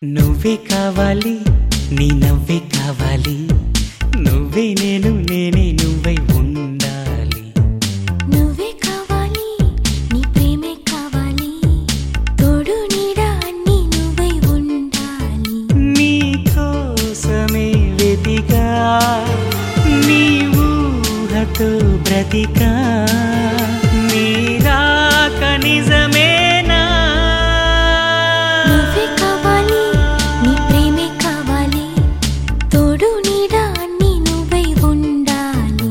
నువ్వే కావాలి నీ నవ్వే కావాలి నువ్వే నేను నేనే నువ్వై ఉండాలి నువ్వే కావాలి నీ ప్రేమే కావాలి తోడు నీడ అన్ని నువ్వై ఉండాలి నీ కోసమే వెతికా నీ ఊహతో బ్రతికా నీ రాక నిజమేనా నువ్వే కావాలి నీ ప్రేమే కావాలి తోడు నీడ అన్ని నువ్వై ఉండాలి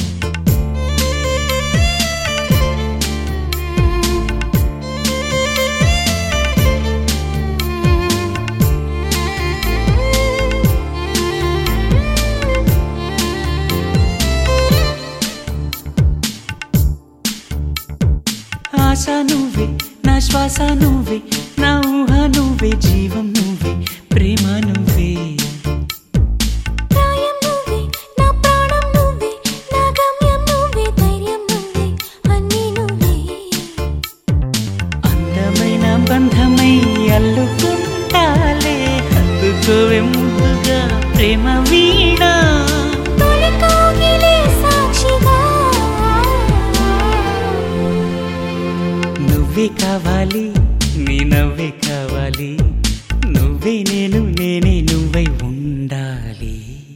ఆశ నువ్వే నా శ్వాస నువ్వే నా ఊహ నువ్వే జీవం నువ్వే ప్రేమ నువ్వే ప్రాయం నువ్వే నా ప్రాణం నువ్వే నా గమ్యం నువ్వే ధైర్యం నువ్వే అన్నీ నువ్వే అందమైన బంధమై అల్లుకుంటాలే హత్తుకోవే ముద్దుగా ప్రేమ వీణ తొలి కౌగిలే సాక్షిగా నువ్వే కావాలి నీ నవ్వే కావాలి నువ్వే నేను నేనే నువ్వై ఉండాలి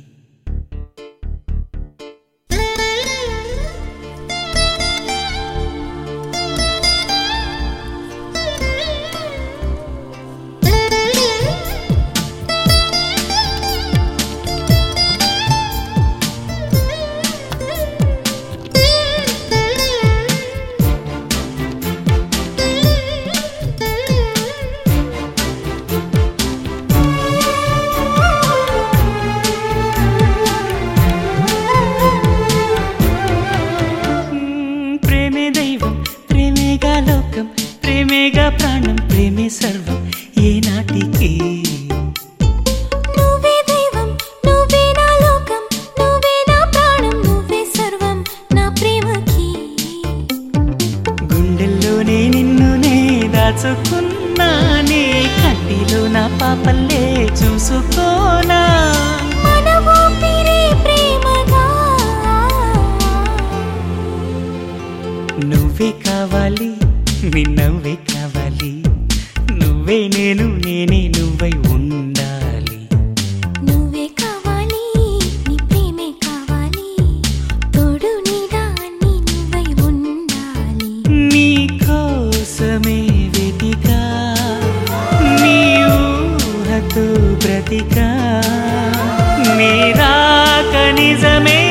మ్మ్, ప్రేమే దైవం ప్రేమేగా లోకం ప్రేమేగా ప్రాణం ప్రేమే సర్వం ఏ నాటికి నువ్వే దైవం నువ్వే నా లోకం నువ్వే నా ప్రాణం నువ్వే సర్వం నా ప్రేమకి గుండెల్లోనే నిన్ను నే దాచుకున్నానే కంటిలో నా పాపల్లే చూసుకోనా మన ఊపిరే ప్రేమగా నువ్వే కావాలి నీ నవ్వే కావాలి నువ్వే నేను నేనే నువ్వై ఉండాలి నువ్వే కావాలి నీ ప్రేమే కావాలి తోడు నీడ అన్ని నువ్వై ఉండాలి నీ కోసమే వెతికా నీ ఊహతో బ్రతికా నీ రాక నిజమే